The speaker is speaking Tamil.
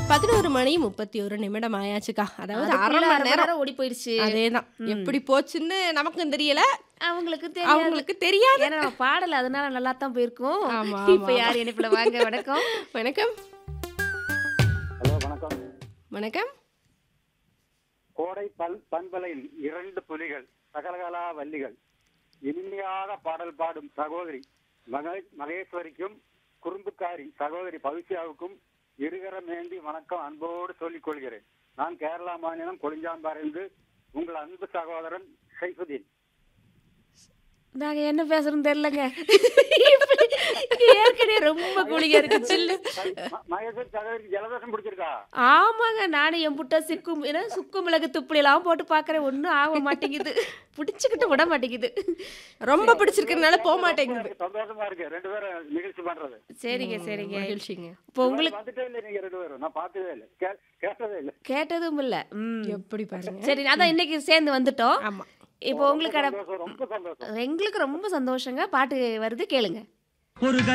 பதினோரு மணி முப்பத்தி ஒரு நிமிடம் ஆயாச்சுக்கா அதாவது அரை அதுக்குள்ள மணி அரை நேரம் நேரம் ஓடி போயிடுச்சு அதேதான் எப்படி போச்சுன்னு நமக்கும் தெரியல அவங்களுக்கு தெரியாது அவங்களுக்கு தெரியாது ஏன்னா நம்ம பாடல அதனால நல்லா தான் போயிருக்கும் ஆமா, இப்ப ஆமா, யார் இணைப்புல வாங்க வணக்கம் வணக்கம் ஹலோ வணக்கம் வணக்கம் கோடை பல் பண்பலையில் இரண்டு புலிகள் சகலகலா வள்ளிகள் இனிமையாக பாடல் பாடும் சகோதரி மகே- மகேஸ்வரிக்கும் குறும்புக்காரி சகோதரி பவித்யாவுக்கும் இருகரம் ஏந்தி வணக்கம் அன்போடு சொல்லிக் கொள்கிறேன் நான் கேரளா மாநிலம் கொளிஞ்சாம்பாறைந்து உங்கள் அன்பு சகோதரன் சைஃபுதீன் நாங்க என்ன பேசுறோம் தெரியலங்க இங்க ஏற்கனவே ரொம்ப குளிகா இருக்கு சில்லு ம- மகேஸ்வரி சகோதரி ஜலதோஷம் பிடிச்சிருக்கா ஆமாங்க நானும் என் புட்ட சிக்கும் ஏன்னா சுக்கு மிளகு துப்புளி எல்லாம் போட்டு பாக்குறேன் ஒண்ணும் ஆக மாட்டேங்குது பிடிச்சுக்கிட்டு விட மாட்டேங்குது ரொம்ப பிடிச்சிருக்கறனால போக மாட்டேங்குது எனக்கு சந்தோஷமா இருக்கு ரெண்டு பேரும் நிகழ்ச்சி பண்றது சரிங்க சரிங்க மகிழ்ச்சிங்க இப்போ உங்களுக்கு வந்துட்டே இல்லை நீங்க ரெண்டு பேரும் நான் பார்த்ததே இல்லை கே- கேட்டதே இல்லை கேட்டதும் இல்ல ம் எப்படி பாருங்க சரி அதான் இன்னைக்கு சேர்ந்து வந்துட்டோம் ஆமா இப்போ உங்களுக்கு சந்தோஷம் ரொம்ப சந்தோஷம் எங்களுக்கு ரொம்ப சந்தோஷங்க பாட்டு வருது கேளுங்க ஒரு